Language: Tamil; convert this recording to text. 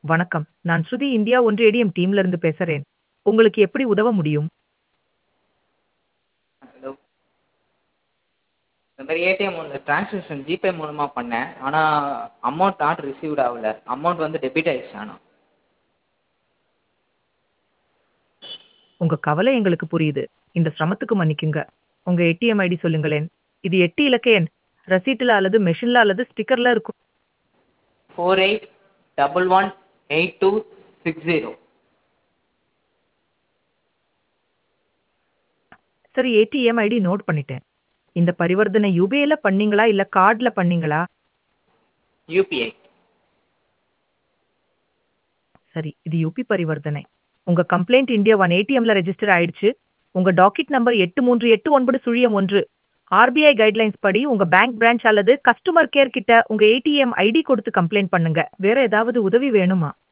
வணக்கம் நான் ஸ்ருதி இந்தியா ஒன்று ஏடிஎம் டீம்ல இருந்து பேசுறேன் உங்களுக்கு எப்படி உதவ முடியும் ஹலோ இந்த மாதிரி ஏடிஎம் ஒன்று ட்ரான்ஸாக்ஷன் ஜிபே மூலமாக பண்ணேன் ஆனால் அமௌண்ட் நாட் ரிசீவ்ட் ஆகல அமௌண்ட் வந்து டெபிட் ஆயிடுச்சு ஆனால் உங்க கவலை எங்களுக்கு புரியுது இந்த சிரமத்துக்கு மன்னிக்குங்க உங்க ஏடிஎம் ஐடி சொல்லுங்களேன் இது எட்டு இலக்க எண் ரசீட்டுல அல்லது மெஷின்ல அல்லது ஸ்டிக்கர்ல இருக்கும் four eight double one eight two six zero சரி ஏடிஎம் ஐடி நோட் பண்ணிட்டேன் இந்த பரிவர்த்தனை யூபிஐல பண்ணீங்களா இல்ல கார்டுல பண்ணீங்களா யூபிஐ சரி இது யூபி பரிவர்த்தனை உங்க கம்ப்ளைண்ட் இந்தியா ஒன் ஏடிஎம்ல ரெஜிஸ்டர் ஆயிடுச்சு உங்க டாக்கெட் நம்பர் எட்டு மூன்று எட்டு ஒன்பது சுழியம் ஒன்று ஆர்பிஐ கைட்லைன்ஸ் படி உங்க பேங்க் பிரான்ச் அல்லது கஸ்டமர் கேர் கிட்ட உங்க ஏடிஎம் ஐடி கொடுத்து கம்ப்ளைண்ட் பண்ணுங்க வேற ஏதாவது உதவி வேணுமா